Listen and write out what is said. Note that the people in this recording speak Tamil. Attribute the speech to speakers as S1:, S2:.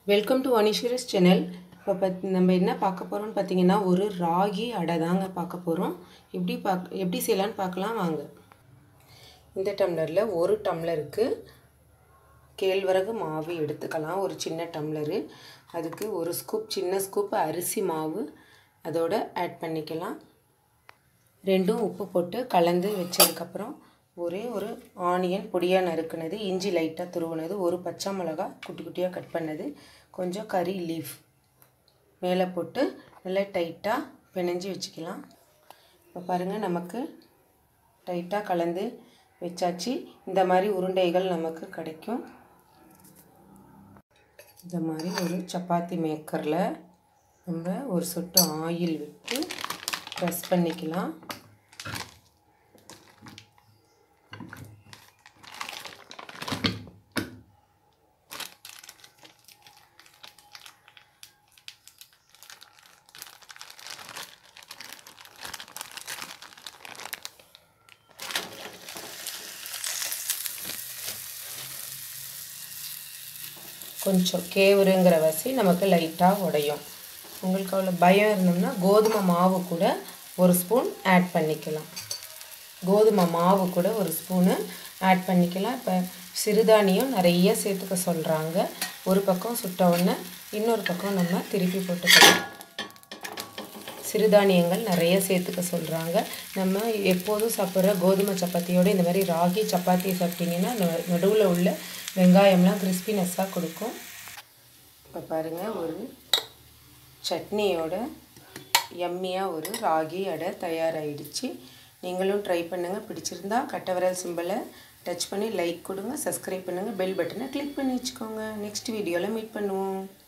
S1: வெல்கம் டு அனிஷுரஸ் சேனல் இப்போ பத் நம்ம என்ன பார்க்க போகிறோம்னு பார்த்தீங்கன்னா ஒரு ராகி அடை தாங்க பார்க்க போகிறோம் எப்படி பாக் எப்படி செய்யலான்னு பார்க்கலாம் வாங்க இந்த டம்ளரில் ஒரு டம்ளருக்கு கேழ்வரகு மாவு எடுத்துக்கலாம் ஒரு சின்ன டம்ளரு அதுக்கு ஒரு ஸ்கூப் சின்ன ஸ்கூப் அரிசி மாவு அதோட ஆட் பண்ணிக்கலாம் ரெண்டும் உப்பு போட்டு கலந்து வச்சதுக்கப்புறம் ஒரே ஒரு ஆனியன் பொடியாக நறுக்குனது இஞ்சி லைட்டாக துருவுனது ஒரு பச்சை மிளகா குட்டி குட்டியாக கட் பண்ணது கொஞ்சம் கறி லீஃப் மேலே போட்டு நல்லா டைட்டாக பிணைஞ்சி வச்சுக்கலாம் இப்போ பாருங்கள் நமக்கு டைட்டாக கலந்து வச்சாச்சு இந்த மாதிரி உருண்டைகள் நமக்கு கிடைக்கும் இந்த மாதிரி ஒரு சப்பாத்தி மேக்கரில் நம்ம ஒரு சொட்டு ஆயில் விட்டு ப்ரெஸ் பண்ணிக்கலாம் கொஞ்சம் கேவுருங்கிற வசி நமக்கு லைட்டாக உடையும் உங்களுக்கு அவ்வளோ பயம் இருந்தோம்னா கோதுமை மாவு கூட ஒரு ஸ்பூன் ஆட் பண்ணிக்கலாம் கோதுமை மாவு கூட ஒரு ஸ்பூனு ஆட் பண்ணிக்கலாம் இப்போ சிறுதானியம் நிறைய சேர்த்துக்க சொல்கிறாங்க ஒரு பக்கம் சுட்ட உடனே இன்னொரு பக்கம் நம்ம திருப்பி போட்டுக்கலாம் சிறுதானியங்கள் நிறைய சேர்த்துக்க சொல்கிறாங்க நம்ம எப்போதும் சாப்பிட்ற கோதுமை சப்பாத்தியோடு இந்த மாதிரி ராகி சப்பாத்தி சாப்பிட்டிங்கன்னா நடுவில் உள்ள வெங்காயம்லாம் கிறிஸ்பினஸ்ஸாக கொடுக்கும் இப்போ பாருங்கள் ஒரு சட்னியோட எம்மியாக ஒரு ராகி அடை தயாராகிடுச்சு நீங்களும் ட்ரை பண்ணுங்கள் பிடிச்சிருந்தா கட்டவரல் சிம்பிளை டச் பண்ணி லைக் கொடுங்க சப்ஸ்கிரைப் பண்ணுங்கள் பெல் பட்டனை கிளிக் பண்ணி வச்சுக்கோங்க நெக்ஸ்ட் வீடியோவில் மீட் பண்ணுவோம்